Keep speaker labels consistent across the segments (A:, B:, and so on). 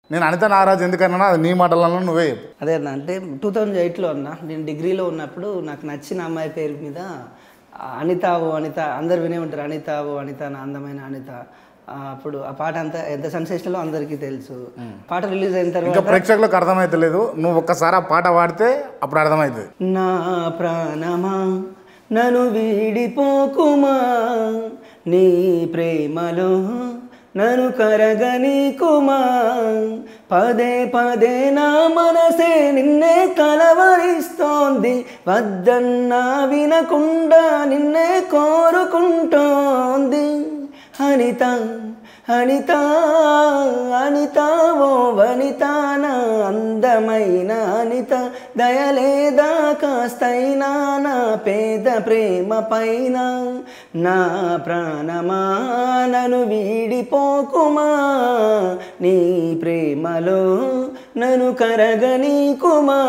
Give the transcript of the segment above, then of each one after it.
A: నేను అనిత నాగరాజ్ ఎందుకన్నా అది నీ మాటలలో నువ్వే చెప్పు
B: అదే అన్న అంటే టూ థౌజండ్ ఎయిట్లో అన్న నేను డిగ్రీలో ఉన్నప్పుడు నాకు నచ్చిన అమ్మాయి పేరు మీద ఆ, అనిత ఓ అనిత అందరు వినే ఉంటారు అనిత ఓ అనిత నా అందమైన అనిత ఆ, అప్పుడు ఆ పాట అంతా ఎంత సెన్సేషనలో అందరికీ తెలుసు పాట రిలీజ్ అయిన
A: ఇంకా
B: తర్వాత
A: ప్రేక్షకులకు అర్థమైతలేదు నువ్వు ఒక్కసారి ఆ పాట పాడితే అప్పుడు అర్థమవుతుంది
B: నా ప్రాణమా నన్ను వీడిపోకుమా నీ ప్రేమలో నన్ను కరగనీకుమా పదే పదే నా మనసే నిన్నే కలవరిస్తోంది వద్దన్నా వినకుండా నిన్నే కోరుకుంటోంది అనిత అనిత అనిత ఓ వనిత నా అందమైన అనిత దయలేదా కాస్తైనా నా పేద ప్రేమ పైన నా ప్రాణమా నన్ను వీడిపోకుమా నీ ప్రేమలో నన్ను కరగనీకుమా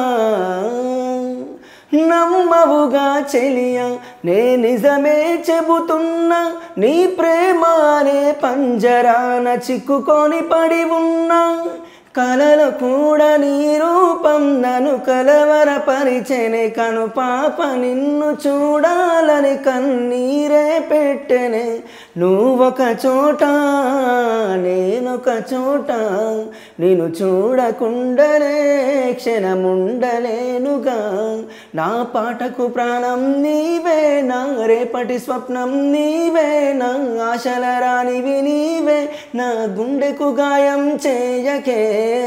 B: నమ్మవుగా చెలియ నే నిజమే చెబుతున్నా నీ ప్రేమ అనే పంజరాన చిక్కుకొని పడి ఉన్నా కలలు కూడా నీ రూపం నన్ను కలవరపరిచెనే కను పాప నిన్ను చూడాలని కన్నీరే పెట్టెనే నువ్వొక చోట నేనొక చోట నేను చూడకుండనే క్షణముండలేనుగా నా పాటకు ప్రాణం నీవే నా రేపటి స్వప్నం నీవే నా ఆశల రానివి నీవే నా గుండెకు గాయం చేయకే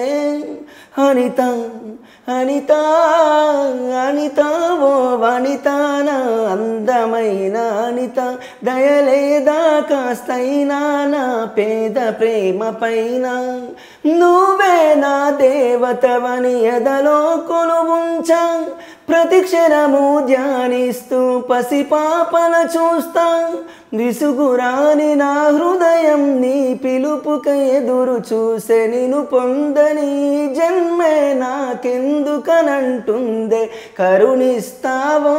B: అనిత అనిత అనిత ఓ వనిత నా అందమైన అనిత దయలేదా కాస్తైనా నా పేద ప్రేమ పైన నువ్వే నా దేవతవని ఎదలో కొలువుంచా ప్రతి క్షణము ధ్యానిస్తూ పసిపాపల చూస్తా విసుగురాని నా హృదయం నీ పిలుపుక ఎదురు చూసే నిన్ను పొందని జన్మే నాకెందుకనంటుందే కరుణిస్తావో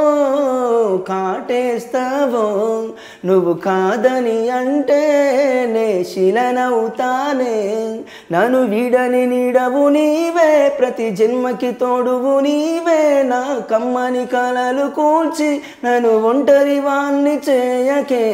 B: కాటేస్తావో నువ్వు కాదని అంటే నే శిలనవుతానే నన్ను వీడని నీడవు నీవే ప్రతి జన్మకి తోడువు నీవే నా కమ్మని కలలు కూల్చి నన్ను ఒంటరి వాణ్ణి చేయకే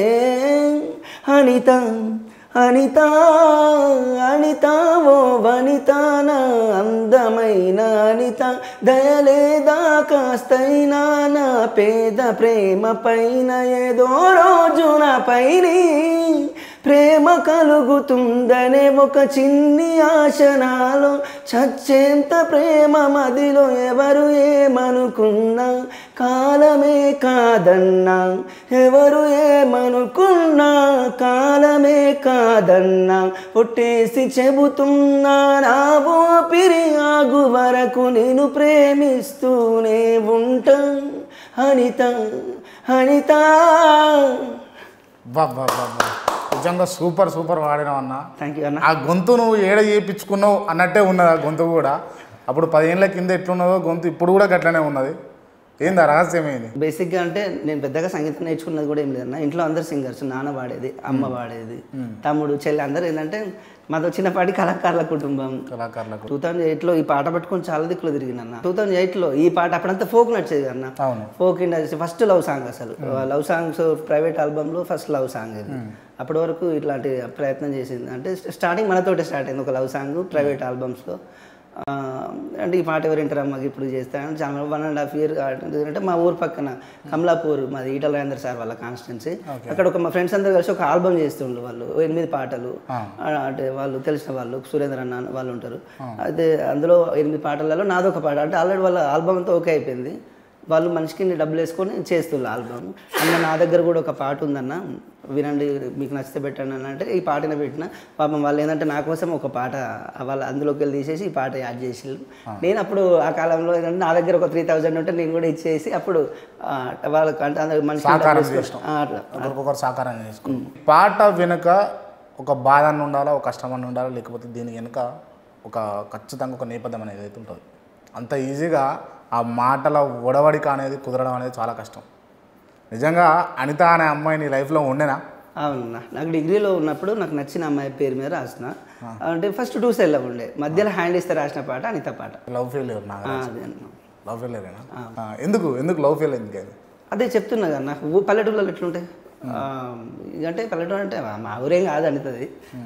B: అనిత అనిత అనిత ఓ వనిత నా అందమైన అనిత దయలేదా కాస్తైనా నా పేద ప్రేమ పైన ఏదో రోజు నా పైని ప్రేమ కలుగుతుందనే ఒక చిన్ని ఆశ నాలో చచ్చేంత ప్రేమ మదిలో ఎవరు ఏమనుకున్నా కాలమే కాదన్నా ఎవరు ఏమనుకున్నా కాలమే కాదన్నా ఒట్టేసి చెబుతున్నా నా ఊపిరి ఆగు వరకు నేను ప్రేమిస్తూనే ఉంటా అనిత అనిత
A: బా బా బా బా. నిజంగా సూపర్ సూపర్ వాడినావు అన్న
B: థ్యాంక్ యూ అన్న
A: ఆ గొంతు నువ్వు ఏడ చేయించుకున్నావు అన్నట్టే ఉన్నది ఆ గొంతు కూడా అప్పుడు పదిహేనుల కింద ఎట్లున్నదో గొంతు ఇప్పుడు కూడా గట్లనే ఉన్నది ఏంది ఆ రహస్యం ఏంది
B: బేసిక్గా అంటే నేను పెద్దగా సంగీతం నేర్చుకున్నది కూడా ఏం లేదన్న ఇంట్లో అందరు సింగర్స్ నాన్న పాడేది అమ్మ పాడేది తమ్ముడు చెల్లి అందరు ఏంటంటే మాతో చిన్నపాటి కళాకారుల కుటుంబం
A: కళాకారులకు
B: టూ థౌజండ్ ఎయిట్లో ఈ పాట పట్టుకొని చాలా దిక్కులు తిరిగినన్న టూ థౌజండ్ ఎయిట్లో ఈ పాట అప్పుడంతా ఫోక్ నడిచేది అన్న
A: అవును
B: folk industry first love song అసలు లవ్ సాంగ్స్ ప్రైవేట్ ఆల్బమ్లో ఫస్ట్ లవ్ సాంగ్ ఇది అప్పటి వరకు ఇట్లాంటి ప్రయత్నం చేసింది అంటే స్టార్టింగ్ మనతోటే స్టార్ట్ అయింది ఒక లవ్ సాంగ్ ప్రైవేట్ ఆల్బమ్స్లో అంటే ఈ పాట ఎవరు వింటారు అమ్మకి ఇప్పుడు చేస్తాను చాలా వన్ అండ్ హాఫ్ ఇయర్ అంటే మా ఊరు పక్కన కమలాపూర్ మాది ఈటల రాజేంద్ర సార్ వాళ్ళ కాన్స్టిట్యున్సీ అక్కడ ఒక మా ఫ్రెండ్స్ అందరూ కలిసి ఒక ఆల్బమ్ చేస్తుండ్రు వాళ్ళు ఓ ఎనిమిది పాటలు ఆ, అంటే వాళ్ళు తెలిసిన వాళ్ళు సురేంద్ర అన్న వాళ్ళు ఉంటారు అయితే అందులో ఎనిమిది పాటలలో నాదొక పాట అంటే ఆల్రెడీ వాళ్ళ ఆల్బమ్ అంతా ఓకే అయిపోయింది వాళ్ళు మనిషికి ఇన్ని డబ్బులు వేసుకొని చేస్తున్నారు ఆల్బమ్ అన్న నా దగ్గర కూడా ఒక పాట ఉందన్న వినండి మీకు నచ్చితే పెట్టండి అని అంటే ఈ పాటనే పెట్టిన పాపం వాళ్ళు ఏంటంటే నా కోసం ఒక పాట వాళ్ళ అందులోకి వెళ్ళి తీసేసి ఈ పాట యాడ్ చేసిళ్ళు నేను అప్పుడు ఆ కాలంలో ఏంటంటే నా దగ్గర ఒక త్రీ థౌజండ్ ఉంటే నేను కూడా ఇచ్చేసి అప్పుడు ఆ, వాళ్ళకి అంటే అందరికి మనిషికి డబ్బులు
A: సాకారం
B: వేసుకొని-
A: చేసినాం.
B: ఆ, అట్లా
A: ఒకరికొకరు సహకారం చేసుకున్నాం పాట వెనుక ఒక బాధ అని ఉండాలా ఒక కష్టం అని ఉండాలా లేకపోతే దీని వెనుక ఒక ఖచ్చితంగా ఒక నేపథ్యం అనేది అయితే ఉంటుంది అంత ఈజీగా ఆ మాటల ఒడవడిక అనేది కుదరడం అనేది చాలా కష్టం నిజంగా అనిత అనే అమ్మాయి నీ లైఫ్లో ఉండేనా
B: అవునన్నా నాకు డిగ్రీలో ఉన్నప్పుడు నాకు నచ్చిన అమ్మాయి పేరు మీద రాసిన అంటే ఫస్ట్ టూ సెల్ ఉండే మధ్యలో హ్యాండ్ ఇస్తే రాసిన పాట అనిత పాట
A: లవ్ ఫెయిల్యూర్
B: ఆ,
A: నాగరాజ్
B: అదే అన్న.
A: లవ్ ఫెయిల్యూరేనా ఆ, ఎందుకు ఎందుకు లవ్ ఫెయిల్ ఎందుకు అది
B: అదే చెప్తున్నా కదా నాకు ఊ- పల్లెటూళ్ళలో ఎట్లుంటాయి ఆ, ఇక అంటే పల్లెటూరు అంటే మా- మా ఊరేం కాదు అనితుంది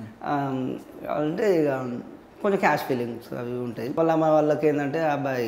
B: అంటే ఇక కొంచెం క్యాష్ ఫీలింగ్స్ అవి ఉంటాయి వాళ్ళ అమ్మ వాళ్ళకి ఏంటంటే ఆ అబ్బాయి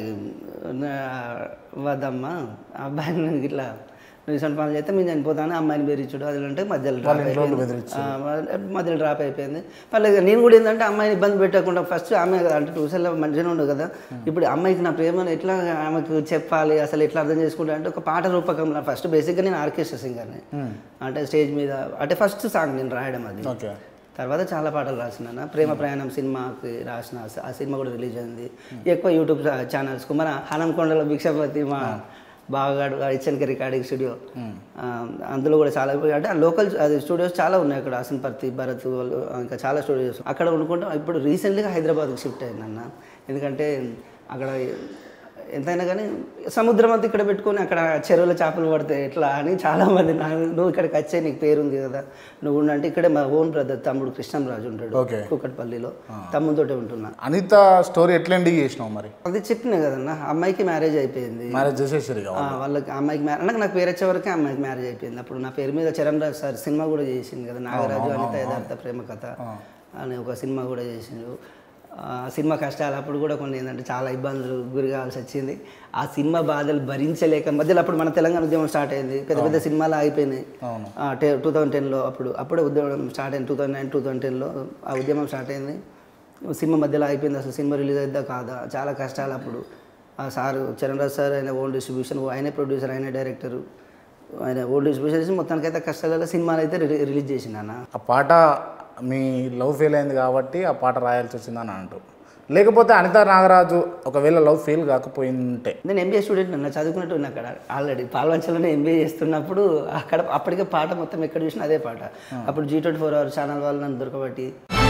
B: నా- వద్దమ్మా ఆ అబ్బాయిని నేను ఇట్లా రీసెంట్ పనులు చేస్తే మేము చనిపోతాను అమ్మాయిని బెదిరించుడు అది అంటే మధ్యలో డ్రాప్
A: ఇంట్లో వాళ్ళు
B: అయిపోయింది ఆ, మధ్యలో డ్రాప్ అయిపోయింది మళ్ళీ ఇక నేను కూడా ఏంటంటే అమ్మాయిని ఇబ్బంది పెట్టకుండా ఫస్ట్ ఆమె కదా అంటే ట్యూషన్లో మంచిగానే ఉండదు కదా ఇప్పుడు అమ్మాయికి నా ప్రేమను ఎట్లా ఆమెకు చెప్పాలి అసలు ఎట్లా అర్థం చేసుకుంటా అంటే ఒక పాట రూపకంలో ఫస్ట్ బేసిక్గా నేను ఆర్కెస్ట్రా సింగర్ని అంటే స్టేజ్ మీద అంటే ఫస్ట్ సాంగ్ నేను రాయడం అది
A: ఓకే
B: తర్వాత చాలా పాటలు రాసిన ప్రేమ ప్రయాణం సినిమాకి రాసిన ఆ సినిమా కూడా రిలీజ్ అయింది ఎక్కువ యూట్యూబ్ ఛానల్స్కు మన హనంకొండలో భిక్షపతి మా బావగాడు ఇచ్చన్కి రికార్డింగ్ స్టూడియో ఆ, అందులో కూడా చాలా అంటే లోకల్ అది స్టూడియోస్ చాలా ఉన్నాయి అక్కడ ఆసన్పర్తి భరత్ వాళ్ళు ఇంకా చాలా స్టూడియోస్ అక్కడ వండుకుంటాం ఇప్పుడు రీసెంట్గా హైదరాబాద్కి షిఫ్ట్ అయిందన్న ఎందుకంటే అక్కడ ఎంతైనా కానీ సముద్రం అంతా ఇక్కడ పెట్టుకొని అక్కడ చెరువులో చేపలు పడితే ఎట్లా అని చాలా మంది నా నువ్వు ఇక్కడికి వచ్చే నీకు పేరుంది కదా నువ్వు ఉండు అంటే ఇక్కడే మా ఓన్ బ్రదర్ తమ్ముడు కృష్ణంరాజు ఉంటాడు
A: ఓకే.
B: కూకట్పల్లిలో తమ్ముతోటే ఉంటున్నా
A: అనిత స్టోరీ ఎట్లా ఎండింగ్ చేసినావు మరి
B: అది చెప్పినా కదన్న అమ్మాయికి మ్యారేజ్ అయిపోయింది
A: మ్యారేజ్ చేసేసారు ఇక
B: ఆ, వాళ్ళకి అమ్మాయికి మ్యారేజ్ నాకు నాకు పేరు వచ్చే వరకే అమ్మాయికి మ్యారేజ్ అయిపోయింది అప్పుడు నా పేరు మీద చరణ్ రాజ్ సార్ సినిమా కూడా చేసింది కదా నాగరాజు అనిత యథార్థ ప్రేమ కథ అనే ఒక సినిమా కూడా చేసిండు ఆ సినిమా కష్టాలు అప్పుడు కూడా కొన్ని ఏంటంటే చాలా ఇబ్బందులు గురి కావాల్సి వచ్చింది ఆ సినిమా బాధలు భరించలేక మధ్యలో అప్పుడు మన తెలంగాణ ఉద్యమం స్టార్ట్ అయింది పెద్ద పెద్ద సినిమాలు ఆగిపోయినాయి
A: అవును.
B: టూ థౌజండ్ టెన్లో అప్పుడు అప్పుడే ఉద్యమం స్టార్ట్ అయింది two thousand nine two thousand టెన్లో ఆ ఉద్యమం స్టార్ట్ అయింది సినిమా మధ్యలో అయిపోయింది అసలు సినిమా రిలీజ్ అయిద్దా కాదా చాలా కష్టాలు అప్పుడు ఆ సార్ చరణ్ రాజ్ సార్ ఆయన ఓన్ డిస్ట్రిబ్యూషన్ ఆయనే ప్రొడ్యూసర్ ఆయనే డైరెక్టర్ ఆయన ఓన్ డిస్ట్రిబ్యూషన్ చేసి మొత్తానికైతే కష్టాలలో సినిమాలు అయితే రిలీ- రిలీజ్ చేసిండు అన్న
A: ఆ పాట మీ లవ్ ఫెయిల్ అయింది కాబట్టి ఆ పాట రాయాల్సి వచ్చిందని అంటూ లేకపోతే అనిత నాగరాజు ఒకవేళ లవ్ ఫెయిల్ కాకపోయింటే
B: నేను ఎంబీఏ స్టూడెంట్ అన్న చదువుకున్నట్టు ఉన్నా అక్కడ ఆల్రెడీ పాల్వంచలోనే ఎంబీఏ చేస్తున్నప్పుడు అక్కడ అప్పటికే పాట మొత్తం ఎక్కడ చూసినా అదే పాట అప్పుడు Zee twenty four hour channel వాళ్ళు నన్ను దొరకబట్టి